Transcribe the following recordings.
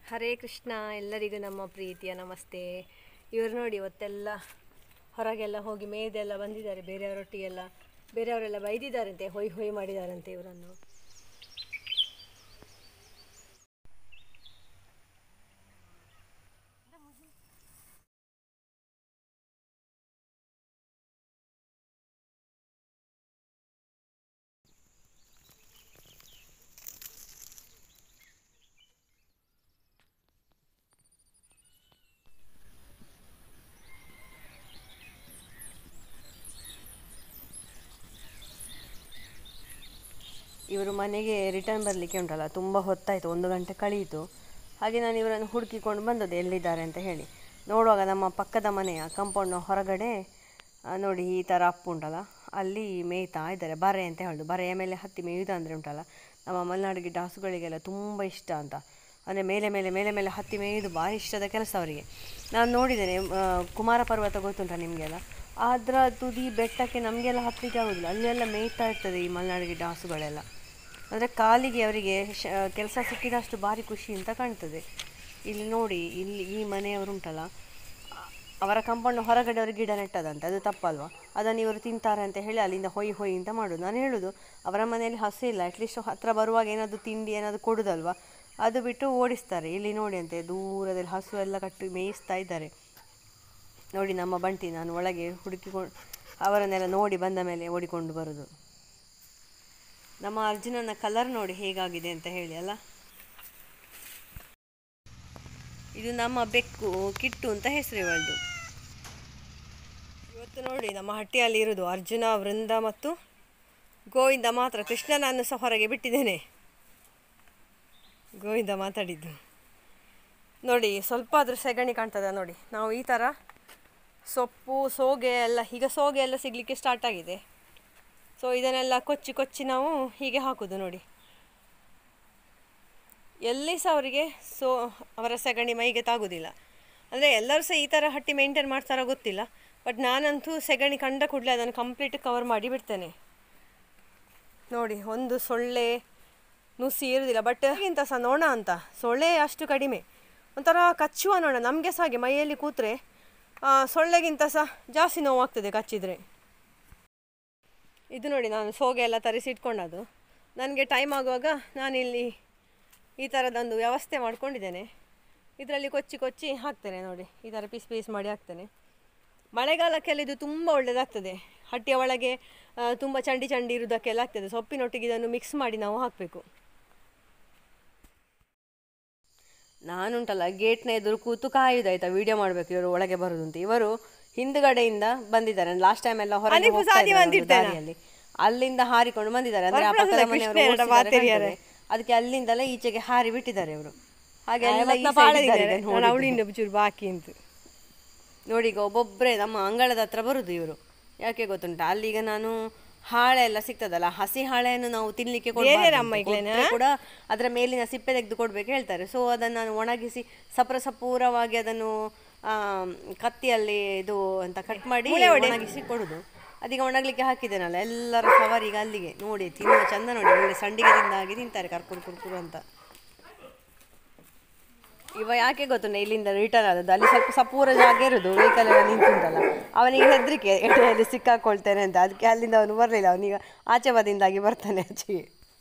ಹರೇ ಕೃಷ್ಣ ಎಲ್ಲರಿಗೂ ನಮ್ಮ ಪ್ರೀತಿಯ ನಮಸ್ತೆ ಇವರು ನೋಡಿ ಇವತ್ತೆಲ್ಲ ಹೊರಗೆಲ್ಲ ಹೋಗಿ ಮೇಯ್ದೆಲ್ಲ ಬಂದಿದ್ದಾರೆ ಬೇರೆಯವರೊಟ್ಟಿಗೆಲ್ಲ ಬೇರೆಯವರೆಲ್ಲ ಬೈದಿದ್ದಾರಂತೆ ಹೊಯ್ ಹೊಯ್ ಮಾಡಿದಾರಂತೆ ಇವರನ್ನು ಇವರು ಮನೆಗೆ ರಿಟರ್ನ್ ಬರಲಿಕ್ಕೆ ಉಂಟಲ್ಲ ತುಂಬ ಹೊತ್ತಾಯಿತು ಒಂದು ಗಂಟೆ ಕಳೆಯಿತು ಹಾಗೆ ನಾನು ಇವರನ್ನು ಹುಡುಕಿಕೊಂಡು ಬಂದದ್ದು ಎಲ್ಲಿದ್ದಾರೆ ಅಂತ ಹೇಳಿ ನೋಡುವಾಗ ನಮ್ಮ ಪಕ್ಕದ ಮನೆಯ ಕಾಂಪೌಂಡ್ನ ಹೊರಗಡೆ ಆ, ನೋಡಿ ಈ ಥರ ಅಪ್ಪು ಉಂಟಲ್ಲ ಅಲ್ಲಿ ಮೇಯ್ತಾ ಇದ್ದಾರೆ ಬರೆ ಅಂತ ಹೇಳೋದು ಬರೆಯ ಮೇಲೆ ಹತ್ತಿ ಮೇಯುವುದಂದರೆ ಉಂಟಲ್ಲ ನಮ್ಮ ಮಲೆನಾಡು ಗಿಡ್ಡ ಹಸುಗಳಿಗೆಲ್ಲ ತುಂಬ ಇಷ್ಟ ಅಂತ ಅಂದರೆ ಮೇಲೆ ಮೇಲೆ ಮೇಲೆ ಮೇಲೆ ಹತ್ತಿ ಮೇಯುವುದು ಭಾರಿ ಇಷ್ಟದ ಕೆಲಸ ಅವರಿಗೆ ನಾನು ನೋಡಿದ್ದೇನೆ ಆ, ಕುಮಾರ ಪರ್ವತ ಗೊತ್ತುಂಟ ನಿಮಗೆಲ್ಲ ಅದರ ತುದಿ ಬೆಟ್ಟಕ್ಕೆ ನಮಗೆಲ್ಲ ಹತ್ತಲಿಕ್ಕೆ ಆಗೋದಿಲ್ಲ ಅಲ್ಲೆಲ್ಲ ಮೇಯ್ತಾ ಇರ್ತದೆ ಈ ಮಲೆನಾಡು ಗಿಡ್ಡ ಹಸುಗಳೆಲ್ಲ ಅಂದರೆ ಕಾಲಿಗೆ ಅವರಿಗೆ ಶ ಕೆಲಸ ಸಿಕ್ಕಿದಷ್ಟು ಭಾರಿ ಖುಷಿ ಅಂತ ಕಾಣ್ತದೆ ಇಲ್ಲಿ ನೋಡಿ ಇಲ್ಲಿ ಈ ಮನೆಯವರು ಉಂಟಲ್ಲ ಅ- ಅವರ ಕಂಪೌಂಡ್ ಹೊರಗಡೆ ಅವರು ಗಿಡ ನೆಟ್ಟದಂತೆ ಅದು ತಪ್ಪಲ್ವಾ ಅದನ್ನು ಇವರು ತಿಂತಾರೆ ಅಂತ ಹೇಳಿ ಅಲ್ಲಿಂದ ಹೊಯ್ ಹೊಯ್ ಅಂತ ಮಾಡೋದು ನಾನು ಹೇಳೋದು ಅವರ ಮನೆಯಲ್ಲಿ ಹಸು ಇಲ್ಲ ಅಟ್ಲೀಸ್ಟ್ ಹತ್ರ ಬರುವಾಗ ಏನಾದರೂ ತಿಂಡಿ ಏನಾದರೂ ಕೊಡೋದಲ್ವಾ ಅದು ಬಿಟ್ಟು ಓಡಿಸ್ತಾರೆ ಇಲ್ಲಿ ನೋಡಿ ಅಂತೆ ದೂರದಲ್ಲಿ ಹಸು ಎಲ್ಲ ಕಟ್ಟಿ ಮೇಯಿಸ್ತಾ ಇದ್ದಾರೆ ನೋಡಿ ನಮ್ಮ ಬಂಟಿ ನಾನು ಒಳಗೆ ಹುಡುಕಿಕೊಂಡು ಅವರನ್ನೆಲ್ಲ ನೋಡಿ ಬಂದ ಮೇಲೆ ಓಡಿಕೊಂಡು ಬರೋದು ನಮ್ಮ ಅರ್ಜುನನ ಕಲರ್ ನೋಡಿ ಹೇಗಾಗಿದೆ ಅಂತ ಹೇಳಿ ಅಲ್ಲ ಇದು ನಮ್ಮ ಬೆಕ್ಕು ಕಿಟ್ಟು ಅಂತ ಹೆಸರು ಇವಳದು ಇವತ್ತು ನೋಡಿ ನಮ್ಮ ಹಟ್ಟಿಯಲ್ಲಿ ಇರೋದು ಅರ್ಜುನ ವೃಂದ ಮತ್ತು ಗೋವಿಂದ ಮಾತ್ರ ಕೃಷ್ಣನನ್ನು ಸಹ ಹೊರಗೆ ಬಿಟ್ಟಿದ್ದೇನೆ ಗೋವಿಂದ ಮಾತಾಡಿದ್ದು ನೋಡಿ ಸ್ವಲ್ಪ ಆದರೂ ಸೆಗಣಿ ಕಾಣ್ತದೆ ನೋಡಿ ನಾವು ಈ ಥರ ಸೊಪ್ಪು ಸೋಗೆ ಎಲ್ಲ ಈಗ ಸೋಗೆ ಎಲ್ಲ ಸಿಗಲಿಕ್ಕೆ ಸ್ಟಾರ್ಟ್ ಆಗಿದೆ ಸೊ ಇದನ್ನೆಲ್ಲ ಕೊಚ್ಚಿ ಕೊಚ್ಚಿ ನಾವು ಹೀಗೆ ಹಾಕೋದು ನೋಡಿ ಎಲ್ಲಿ ಸಹ ಅವರಿಗೆ ಸೊ ಅವರ ಸಗಣಿ ಮೈಗೆ ತಾಗೋದಿಲ್ಲ ಅಂದರೆ ಎಲ್ಲರೂ ಸಹ ಈ ಥರ ಹಟ್ಟಿ ಮೇಂಟೈನ್ ಮಾಡ್ತಾರೋ ಗೊತ್ತಿಲ್ಲ ಬಟ್ ನಾನಂತೂ ಸೆಗಣಿ ಕಂಡ ಕೂಡಲೇ ಅದನ್ನು ಕಂಪ್ಲೀಟ್ ಕವರ್ ಮಾಡಿ ಬಿಡ್ತೇನೆ ನೋಡಿ ಒಂದು ಸೊಳ್ಳೆ ನುಸಿ ಇರುವುದಿಲ್ಲ ಬಟ್ ಇಂಥ ಸಹ ನೋಣ ಅಂತ ಸೊಳ್ಳೆ ಅಷ್ಟು ಕಡಿಮೆ ಒಂಥರ ಕಚ್ಚುವ ನೋಣ ನಮಗೆ ಸಹ ಹಾಗೆ ಮೈಯಲ್ಲಿ ಕೂತ್ರೆ ಆ, ಸೊಳ್ಳೆಗಿಂತ ಸಹ ಜಾಸ್ತಿ ನೋವಾಗ್ತದೆ ಕಚ್ಚಿದರೆ ಇದು ನೋಡಿ ನಾನು ಸೋಗೆ ಎಲ್ಲ ತರಿಸಿ ಇಟ್ಕೊಂಡದ್ದು ನನಗೆ ಟೈಮ್ ಆಗುವಾಗ ನಾನಿಲ್ಲಿ ಈ ಥರದೊಂದು ವ್ಯವಸ್ಥೆ ಮಾಡ್ಕೊಂಡಿದ್ದೇನೆ ಇದರಲ್ಲಿ ಕೊಚ್ಚಿ ಕೊಚ್ಚಿ ಹಾಕ್ತೇನೆ ನೋಡಿ ಈ ಥರ ಪೀಸ್ ಪೀಸ್ ಮಾಡಿ ಹಾಕ್ತೇನೆ ಮಳೆಗಾಲಕ್ಕೆಲ್ಲ ಇದು ತುಂಬ ಒಳ್ಳೆಯದಾಗ್ತದೆ ಹಟ್ಟಿಯ ಒಳಗೆ ಆ, ತುಂಬ ಚಂಡಿ ಚಂಡಿ ಇರೋದಕ್ಕೆಲ್ಲ ಆಗ್ತದೆ ಸೊಪ್ಪಿನೊಟ್ಟಿಗೆ ಇದನ್ನು ಮಿಕ್ಸ್ ಮಾಡಿ ನಾವು ಹಾಕಬೇಕು ನಾನುಂಟಲ್ಲ ಗೇಟ್ನ ಎದುರು ಕೂತು ಕಾಯುದಾಯ್ತಾ ವಿಡಿಯೋ ಮಾಡಬೇಕು ಇವರು ಒಳಗೆ ಬರೋದು ಅಂತ ಇವರು ಹಿಂದ್ಗಡೆಯಿಂದ ಬಂದಿದ್ದಾರೆ ಲಾಸ್ಟ್ ಟೈಮ್ ಎಲ್ಲ ಹೊರಗೆ ಹೋಗ್ತಾ ಇದ್ರು ಒಂದು ದಾರಿಯಲ್ಲಿ ಅಲ್ಲಿಂದ ಹಾರಿಕೊಂಡು ಬಂದಿದ್ದಾರೆ ಅಂದ್ರೆ ಆ ಪಕ್ಕದ ಮನೆಯವರು ಓಡ್ಸಿದ್ದಾರೆ ಕಾಣ್ತದೆ. ಅದಕ್ಕೆ ಅಲ್ಲಿಂದಲೇ ಈಚೆಗೆ ಹಾರಿ ಬಿಟ್ಟಿದ್ದಾರೆ ಇವರು ಹಾಗೆ ಎಲ್ಲ ಈ side ಇದ್ದಾರೆ ಇದನ್ನು ನೋಡಿದ್ದು. ಬಾಕಿ ಅಂತ ನೋಡಿ ಈಗ ಒಬ್ಬೊಬ್ಬರೇ ನಮ್ಮ ಅಂಗಳದ ಹತ್ರ ಬರುದು ಇವರು ಯಾಕೆ ಗೊತ್ತುಂಟ ಅಲ್ಲಿಗ ನಾನು ಹಾಳೆ ಎಲ್ಲ ಸಿಗ್ತದಲ್ಲ ಹಸಿ ಹಾಳೆಯನ್ನು ನಾವು ತಿನ್ಲಿಕ್ಕೆ ಕೊಡ್ಬಾರ್ದು. ಕೊಟ್ರೆ ಕೂಡ ಅದರ ಮೇಲಿನ ಸಿಪ್ಪೆ ತೆಗೆದು ಕೊಡ್ಬೇಕು ಹೇಳ್ತಾರೆ ಸೊ ಅದನ್ನು ನಾನು ಒಣಗಿಸಿ ಸಪ್ರ ಸಪೂರವಾಗಿ ಅದನ್ನು ಆ, ಕತ್ತಿಯಲ್ಲಿ ಇದು ಅಂತ ಕಟ್ ಮಾಡಿ ಒಣಗಿಸಿ ಕೊಡುದು ಅದೀಗ ಒಣಗ್ಲಿಕ್ಕೆ ಹಾಕಿದ್ದೇನಲ್ಲ ಎಲ್ಲರ ಸವಾರಿ ಈಗ ಅಲ್ಲಿಗೆ ನೋಡಿ ತಿನ್ನುವ ಚಂದ ನೋಡಿ ಒಳ್ಳೆ ಸಂಡಿಗೆದಿಂದಾಗಿ ತಿಂತಾರೆ ಕರ್ಕುರು ಕುರ್ಕುರು ಅಂತ ಇವ ಯಾಕೆ ಗೊತ್ತುಂಟ ಇಲ್ಲಿಂದ ರಿಟರ್ನ್ ಆದದ್ದು ಅಲ್ಲಿ ಸ್ವಲ್ಪ ಸಪೂರ ಜಾಗ ಇರೋದು ವೆಹಿಕಲ್ ಎಲ್ಲ ನಿಂತುಂಟಲ್ಲ ಅವನಿಗೆ ಹೆದರಿಕೆ ಎಡೆಯಲ್ಲಿ ಸಿಕ್ಕಾಕೊಳ್ತೇನೆ ಅಂತ ಅದಕ್ಕೆ ಅಲ್ಲಿಂದ ಅವನು ಬರಲಿಲ್ಲ ಅವನೀಗ ಆಚೆ ಬದಿಂದಾಗಿ ಬರ್ತಾನೆ ಆಚೆಗೆ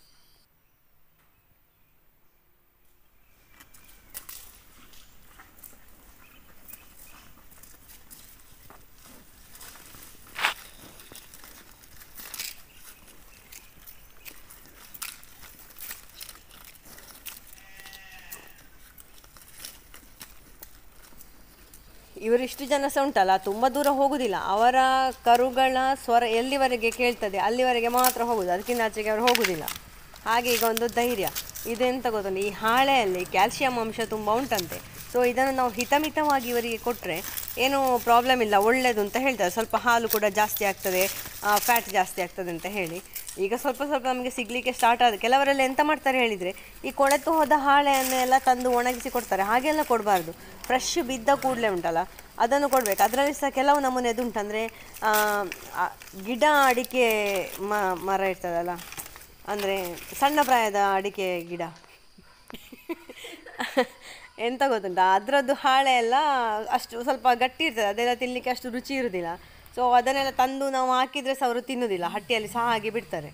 ಇವರಿಷ್ಟು ಜನ ಸಹ ಉಂಟಲ್ಲ ತುಂಬ ದೂರ ಹೋಗುದಿಲ್ಲ ಅವರ ಕರುಗಳ ಸ್ವರ ಎಲ್ಲಿವರೆಗೆ ಕೇಳ್ತದೆ ಅಲ್ಲಿವರೆಗೆ ಮಾತ್ರ ಹೋಗುದು ಅದಕ್ಕಿಂತ ಆಚೆಗೆ ಅವರು ಹೋಗುದಿಲ್ಲ ಹಾಗೆ ಈಗ ಒಂದು ಧೈರ್ಯ ಇದೆಂತ ಗೊತ್ತುಂಟು ಈ ಹಾಳೆಯಲ್ಲಿ ಕ್ಯಾಲ್ಸಿಯಂ ಅಂಶ ತುಂಬ ಉಂಟಂತೆ ಸೊ ಇದನ್ನು ನಾವು ಹಿತಮಿತವಾಗಿ ಇವರಿಗೆ ಕೊಟ್ಟರೆ ಏನೂ ಪ್ರಾಬ್ಲಮ್ ಇಲ್ಲ ಒಳ್ಳೆಯದು ಅಂತ ಹೇಳ್ತಾರೆ ಸ್ವಲ್ಪ ಹಾಲು ಕೂಡ ಜಾಸ್ತಿ ಆಗ್ತದೆ ಫ್ಯಾಟ್ ಜಾಸ್ತಿ ಆಗ್ತದೆ ಅಂತ ಹೇಳಿ ಈಗ ಸ್ವಲ್ಪ ಸ್ವಲ್ಪ ನಮಗೆ ಸಿಗಲಿಕ್ಕೆ ಸ್ಟಾರ್ಟ್ ಆದ ಕೆಲವರೆಲ್ಲ ಎಂತ ಮಾಡ್ತಾರೆ ಹೇಳಿದರೆ ಈ ಕೊಳೆತು ಹೋದ ಹಾಳೆಯನ್ನೆಲ್ಲ ತಂದು ಒಣಗಿಸಿ ಕೊಡ್ತಾರೆ ಹಾಗೆಲ್ಲ ಕೊಡಬಾರ್ದು ಫ್ರೆಶ್ ಬಿದ್ದ ಕೂಡಲೇ ಉಂಟಲ್ಲ ಅದನ್ನು ಕೊಡಬೇಕು ಅದರಲ್ಲಿ ಸಹ ಕೆಲವು ನಮೂನೆದು ಉಂಟಂದರೆ ಗಿಡ ಅಡಿಕೆ ಮ ಮರ ಇರ್ತದಲ್ಲ ಅಂದರೆ ಸಣ್ಣ ಪ್ರಾಯದ ಅಡಿಕೆ ಗಿಡ ಎಂತ ಗೊತ್ತುಂಟಾ ಅದರದ್ದು ಹಾಳೆ ಎಲ್ಲ ಅಷ್ಟು ಸ್ವಲ್ಪ ಗಟ್ಟಿ ಇರ್ತದೆ ಅದೆಲ್ಲ ತಿನ್ನಲಿಕ್ಕೆ ಅಷ್ಟು ರುಚಿ ಇರುವುದಿಲ್ಲ ಸೊ ಅದನ್ನೆಲ್ಲ ತಂದು ನಾವು ಹಾಕಿದರೆ ಸಹ ಅವರು ತಿನ್ನುವುದಿಲ್ಲ ಹಟ್ಟಿಯಲ್ಲಿ ಸಹ ಹಾಗೆ ಬಿಡ್ತಾರೆ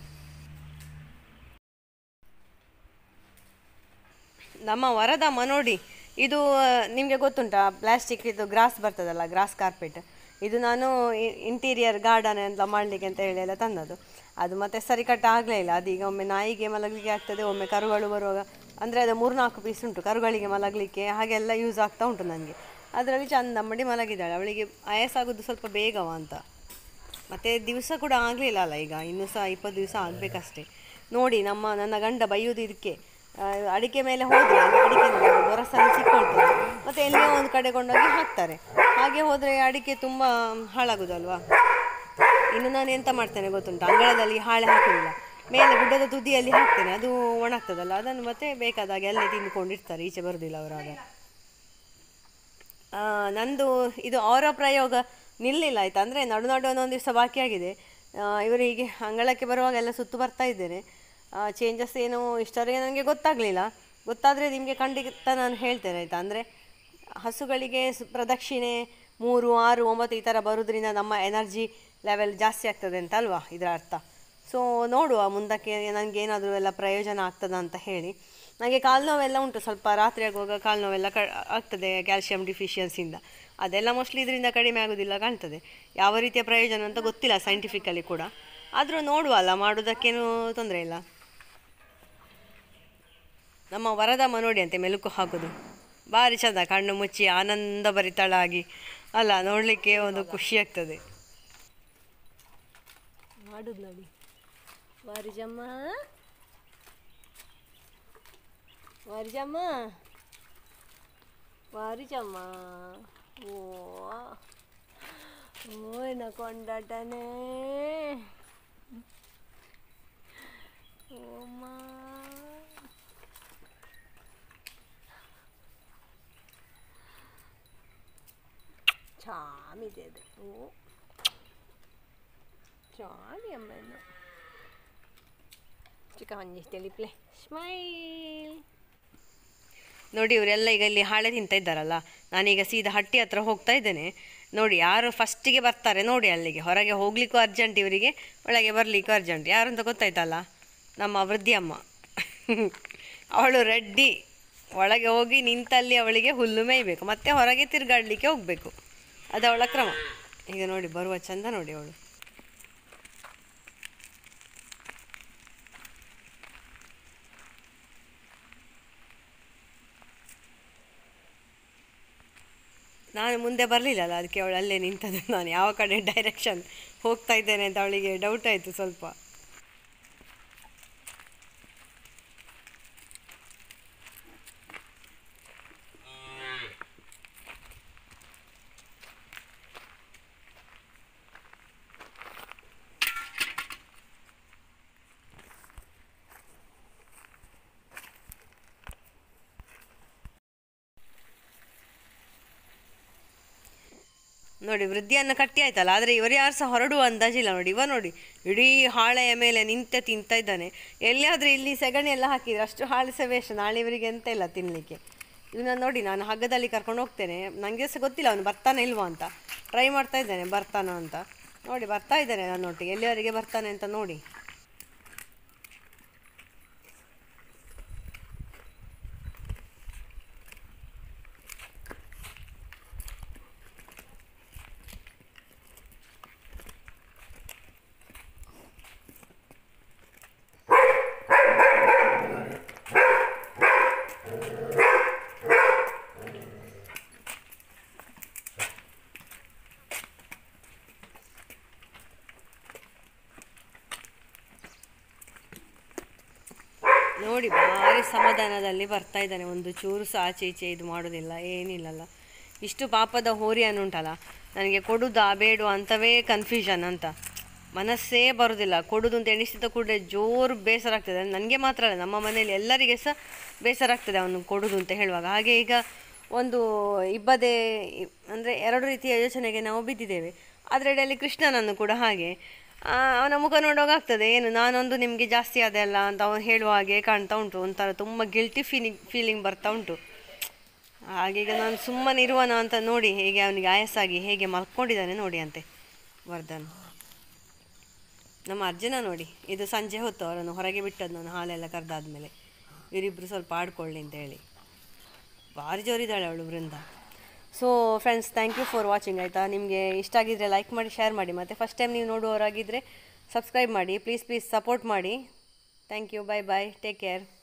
ನಮ್ಮ ವರದಮ್ಮ ನೋಡಿ ಇದು ನಿಮಗೆ ಗೊತ್ತುಂಟಾ ಪ್ಲಾಸ್ಟಿಕ್ ಇದು ಗ್ರಾಸ್ ಬರ್ತದಲ್ಲ ಗ್ರಾಸ್ ಕಾರ್ಪೆಟ್ ಇದು ನಾನು ಇಂಟೀರಿಯರ್ ಗಾರ್ಡನ್ ಅಂತ ಮಾಡಲಿಕ್ಕೆ ಅಂತ ಹೇಳಿ ಎಲ್ಲ ತಂದದ್ದು ಅದು ಮತ್ತೆ ಸರಿ ಕಟ್ಟ ಆಗಲೇ ಇಲ್ಲ ಅದೀಗ ಒಮ್ಮೆ ನಾಯಿಗೆ ಮಲಗಲಿಕ್ಕೆ ಆಗ್ತದೆ ಒಮ್ಮೆ ಕರುಗಳು ಬರುವಾಗ ಅಂದರೆ ಅದು ಮೂರ್ನಾಲ್ಕು ಪೀಸ್ ಉಂಟು ಕರುಗಳಿಗೆ ಮಲಗಲಿಕ್ಕೆ ಹಾಗೆಲ್ಲ ಯೂಸ್ ಆಗ್ತಾ ಉಂಟು ನನಗೆ ಅದರಲ್ಲಿ ಚಂದ ಮಾಡಿ ಮಲಗಿದ್ದಾಳೆ ಅವಳಿಗೆ ಆಯಾಸಾಗೋದು ಸ್ವಲ್ಪ ಬೇಗವ ಅಂತ ಮತ್ತು ದಿವಸ ಕೂಡ ಆಗಲಿಲ್ಲ ಅಲ್ಲ ಈಗ ಇನ್ನೂ ಸಹ ಇಪ್ಪತ್ತು ದಿವಸ ಆಗಬೇಕಷ್ಟೇ ನೋಡಿ ನಮ್ಮ ನನ್ನ ಗಂಡ ಬೈಯೋದು ಇದಕ್ಕೆ ಆ, ಅಡಿಕೆ ಮೇಲೆ ಹೋದರೆ ಅಡಿಕೆ ಗೊರಸಲ್ಲಿ ಸಿಕ್ಕೊಳ್ತದೆ ಮತ್ತು ಎಲ್ಲಿಯೋ ಒಂದು ಕಡೆ ಕೊಂಡೋಗಿ ಹಾಕ್ತಾರೆ ಹಾಗೆ ಹೋದರೆ ಅಡಿಕೆ ತುಂಬ ಹಾಳಾಗೋದಲ್ವಾ ಇನ್ನು ನಾನು ಎಂತ ಮಾಡ್ತೇನೆ ಗೊತ್ತುಂಟು ಅಂಗಳದಲ್ಲಿ ಹಾಳೆ ಹಾಕುವುದಿಲ್ಲ ಮೇಲೆ ಗುಡ್ಡದ ತುದಿಯಲ್ಲಿ ಹಾಕ್ತೇನೆ ಅದು ಒಣಗ್ತದಲ್ಲ ಅದನ್ನು ಮತ್ತೆ ಬೇಕಾದಾಗೆ ಅಲ್ಲೇ ತಿಂದುಕೊಂಡಿರ್ತಾರೆ ಈಚೆ ಬರೋದಿಲ್ಲ ಅವರಾಗ ಆ, ನಂದು ಇದು ಅವರ ಪ್ರಯೋಗ ನಿಲ್ಲಿಲ್ಲ ಆಯ್ತಾ ಅಂದರೆ ನಡು ನಡು ಒಂದೊಂದು ದಿವಸ ಬಾಕಿ ಆಗಿದೆ ಆ, ಇವರು ಹೀಗೆ ಅಂಗಳಕ್ಕೆ ಬರುವಾಗ ಎಲ್ಲ ಸುತ್ತು ಬರ್ತಾ ಇದ್ದೇನೆ ಚೇಂಜಸ್ ಏನು ಇಷ್ಟವರೆಗೆ ನನಗೆ ಗೊತ್ತಾಗಲಿಲ್ಲ ಗೊತ್ತಾದರೆ ನಿಮಗೆ ಖಂಡಿತ ನಾನು ಹೇಳ್ತೇನೆ ಆಯಿತಾ ಅಂದರೆ ಹಸುಗಳಿಗೆ ಸ್- ಪ್ರದಕ್ಷಿಣೆ ಮೂರು ಆರು ಒಂಬತ್ತು ಈ ಥರ ಬರೋದ್ರಿಂದ ನಮ್ಮ ಎನರ್ಜಿ ಲೆವೆಲ್ ಜಾಸ್ತಿ ಆಗ್ತದೆ ಅಂತ ಅಲ್ವಾ ಇದರ ಅರ್ಥ ಸೊ ನೋಡುವ ಮುಂದಕ್ಕೆ ನನಗೆ ಏನಾದರೂ ಎಲ್ಲ ಪ್ರಯೋಜನ ಆಗ್ತದ ಅಂತ ಹೇಳಿ ನನಗೆ ಕಾಲು ನೋವೆಲ್ಲ ಉಂಟು ಸ್ವಲ್ಪ ರಾತ್ರಿ ಆಗುವಾಗ ಕಾಲು ನೋವೆಲ್ಲ ಕ ಆಗ್ತದೆ ಕ್ಯಾಲ್ಶಿಯಂ ಡಿಫಿಷಿಯನ್ಸಿಯಿಂದ ಅದೆಲ್ಲ ಮೋಸ್ಟ್ಲಿ ಇದರಿಂದ ಕಡಿಮೆ ಆಗೋದಿಲ್ಲ ಕಾಣ್ತದೆ ಯಾವ ರೀತಿಯ ಪ್ರಯೋಜನ ಅಂತ ಗೊತ್ತಿಲ್ಲ ಸೈಂಟಿಫಿಕಲಿ ಕೂಡ ಆದರೂ ನೋಡುವ ಅಲ್ಲ ಮಾಡೋದಕ್ಕೇನು ತೊಂದರೆ ಇಲ್ಲ ನಮ್ಮ ವರದಮ್ಮ ನೋಡಿ ಅಂತೆ ಮೆಲುಕು ಹಾಕೋದು ಭಾರಿ ಚಂದ ಕಣ್ಣು ಮುಚ್ಚಿ ಆನಂದ ಭರಿತಳಾಗಿ ಅಲ್ಲ ನೋಡಲಿಕ್ಕೆ ಒಂದು ಖುಷಿ ಆಗ್ತದೆ ಮಾಡುದು ನೋಡಿ ವಾರಿಜಮ್ಮ ವಾರಿಜಮ್ಮ ವಾರಿಜಮ್ಮ ಓ ಓ ಎನ್ನ ಕೊಂಡಾಟನೇ ಓಮ್ಮ ಚಾಮಿದೆ ಅದು ಓ ಚಾಮಿ ಅಮ್ಮನ ಚಿಕ್ಕ ಮಂಜಿ ತಿಳಿಪ್ಲೆ ಸ್ಮೈಲ್ ನೋಡಿ ಇವರೆಲ್ಲ ಈಗ ಇಲ್ಲಿ ಹಾಳೆ ತಿಂತಾ ಇದ್ದಾರಲ್ಲ ನಾನೀಗ ಸೀದಾ ಹಟ್ಟಿ ಹತ್ರ ಹೋಗ್ತಾ ಇದ್ದೇನೆ ನೋಡಿ ಯಾರು ಫಸ್ಟಿಗೆ ಬರ್ತಾರೆ ನೋಡಿ ಅಲ್ಲಿಗೆ ಹೊರಗೆ ಹೋಗ್ಲಿಕ್ಕೂ ಅರ್ಜೆಂಟ್ ಇವರಿಗೆ ಒಳಗೆ ಬರಲಿಕ್ಕೂ ಅರ್ಜೆಂಟ್ ಯಾರು ಅಂತ ಗೊತ್ತಾಯ್ತಲ್ಲ ನಮ್ಮ ವೃದ್ಧಿ ಅಮ್ಮ ಅವಳು ರೆಡ್ಡಿ ಒಳಗೆ ಹೋಗಿ ನಿಂತಲ್ಲಿ ಅವಳಿಗೆ ಹುಲ್ಲು ಮೇಯ್ಬೇಕು ಮತ್ತೆ ಹೊರಗೆ ತಿರುಗಾಡಲಿಕ್ಕೆ ಹೋಗಬೇಕು ಅದು ಅವಳ ಕ್ರಮ ಈಗ ನೋಡಿ ಬರುವ ಚಂದ ನೋಡಿ ಅವಳು ನಾನು ಮುಂದೆ ಬರಲಿಲ್ಲಲ್ಲ ಅದಕ್ಕೆ ಅವಳು ಅಲ್ಲೇ ನಿಂತದ್ದು ನಾನು ಯಾವ ಕಡೆ ಡೈರೆಕ್ಷನ್ ಹೋಗ್ತಾ ಇದ್ದೇನೆ ಅಂತ ಅವಳಿಗೆ ಡೌಟ್ ಆಯಿತು ಸ್ವಲ್ಪ ನೋಡಿ ವೃದ್ಧಿಯನ್ನು ಕಟ್ಟಿ ಆಯ್ತಲ್ಲ ಆದರೆ ಇವರು ಯಾರು ಸಹ ಹೊರಡುವ ಅಂದಾಜಿಲ್ಲ ನೋಡಿ ಇವ ನೋಡಿ ಇಡೀ ಹಾಳೆಯ ಮೇಲೆ ನಿಂತೆ ತಿಂತಾ ಇದ್ದಾನೆ ಎಲ್ಲಿಯಾದರೂ ಇಲ್ಲಿ ಸೆಗಣಿ ಎಲ್ಲ ಹಾಕಿದ್ರೆ ಅಷ್ಟು ಹಾಳೆ ಸಹ ವೇಸ್ಟ್ ನಾಳೆ ಇವರಿಗೆ ಎಂತ ಇಲ್ಲ ತಿನ್ನಲಿಕ್ಕೆ ಇವನ್ನ ನೋಡಿ ನಾನು ಹಗ್ಗದಲ್ಲಿ ಕರ್ಕೊಂಡು ಹೋಗ್ತೇನೆ ನನಗೆ ಸಹ ಗೊತ್ತಿಲ್ಲ ಅವನು ಬರ್ತಾನೆ ಇಲ್ವಾ ಅಂತ ಟ್ರೈ ಮಾಡ್ತಾ ಇದ್ದೇನೆ ಬರ್ತಾನೋ ಅಂತ ನೋಡಿ ಬರ್ತಾ ಇದ್ದಾನೆ ನನ್ನೊಟ್ಟಿಗೆ ಎಲ್ಲಿಯವರೆಗೆ ಬರ್ತಾನೆ ಅಂತ ನೋಡಿ ನೋಡಿ ಭಾರಿ ಸಮಾಧಾನದಲ್ಲಿ ಬರ್ತಾ ಇದ್ದಾನೆ ಒಂದು ಚೂರು ಸಹ ಆಚೆ ಈಚೆ ಇದು ಮಾಡೋದಿಲ್ಲ ಏನಿಲ್ಲಲ್ಲ ಇಷ್ಟು ಪಾಪದ ಹೋರಿ ಅನ್ನುಂಟಲ್ಲ ನನಗೆ ಕೊಡುದಾ ಬೇಡ ಅಂತವೇ ಕನ್ಫ್ಯೂಷನ್ ಅಂತ ಮನಸ್ಸೇ ಬರೋದಿಲ್ಲ ಕೊಡುದು ಅಂತ ಎಣಿಸಿದ ಕೂಡಲೇ ಜೋರು ಬೇಸರ ಆಗ್ತದೆ ನನಗೆ ಮಾತ್ರ ಅಲ್ಲ ನಮ್ಮ ಮನೆಯಲ್ಲಿ ಎಲ್ಲರಿಗೆ ಸಹ ಬೇಸರ ಆಗ್ತದೆ ಅವನು ಕೊಡುದು ಅಂತ ಹೇಳುವಾಗ ಹಾಗೆ ಈಗ ಒಂದು ಇಬ್ಬದೇ ಅಂದರೆ ಎರಡು ರೀತಿಯ ಯೋಚನೆಗೆ ನಾವು ಬಿದ್ದಿದ್ದೇವೆ ಅದರಡಿಯಲ್ಲಿ ಕೃಷ್ಣನನ್ನು ಕೂಡ ಹಾಗೆ ಆ, ಅವನ ಮುಖ ನೋಡುವಾಗ ಆಗ್ತದೆ ಏನು ನಾನೊಂದು ನಿಮಗೆ ಜಾಸ್ತಿ ಆದೆ ಅಲ್ಲ ಅಂತ ಅವನು ಹೇಳುವ ಹಾಗೆ ಕಾಣ್ತಾ ಉಂಟು ಒಂಥರ ತುಂಬ ಗಿಲ್ಟಿ ಫೀಲಿಂಗ್ ಫೀಲಿಂಗ್ ಬರ್ತಾ ಉಂಟು ಹಾಗೀಗ ನಾನು ಸುಮ್ಮನೆ ಇರುವನ ಅಂತ ನೋಡಿ ಹೇಗೆ ಅವನಿಗೆ ಆಯಸ್ಸಾಗಿ ಹೇಗೆ ಮಲ್ಕೊಂಡಿದ್ದಾನೆ ನೋಡಿ ಅಂತೆ ವರ್ಧನ್ ನಮ್ಮ ಅಜ್ಜನ ನೋಡಿ ಇದು ಸಂಜೆ ಹೊತ್ತು ಅವರನ್ನು ಹೊರಗೆ ಬಿಟ್ಟದ್ದು ನಾನು ಹಾಲೆಲ್ಲ ಕರೆದಾದ್ಮೇಲೆ ಇವರಿಬ್ಬರು ಸ್ವಲ್ಪ ಆಡ್ಕೊಳ್ಳಿ ಅಂತ ಹೇಳಿ ಭಾರಿ ಜೋರಿದ್ದಾಳೆ ಅವಳು Vrinda so friends thank you for watching ಆಯಿತಾ ನಿಮಗೆ ಇಷ್ಟ ಆಗಿದ್ರೆ ಲೈಕ್ ಮಾಡಿ ಶೇರ್ ಮಾಡಿ ಮತ್ತು ಫಸ್ಟ್ ಟೈಮ್ ನೀವು ನೋಡುವವರಾಗಿದ್ದರೆ ಸಬ್ಸ್ಕ್ರೈಬ್ ಮಾಡಿ ಪ್ಲೀಸ್ ಪ್ಲೀಸ್ ಸಪೋರ್ಟ್ ಮಾಡಿ thank you bye bye take care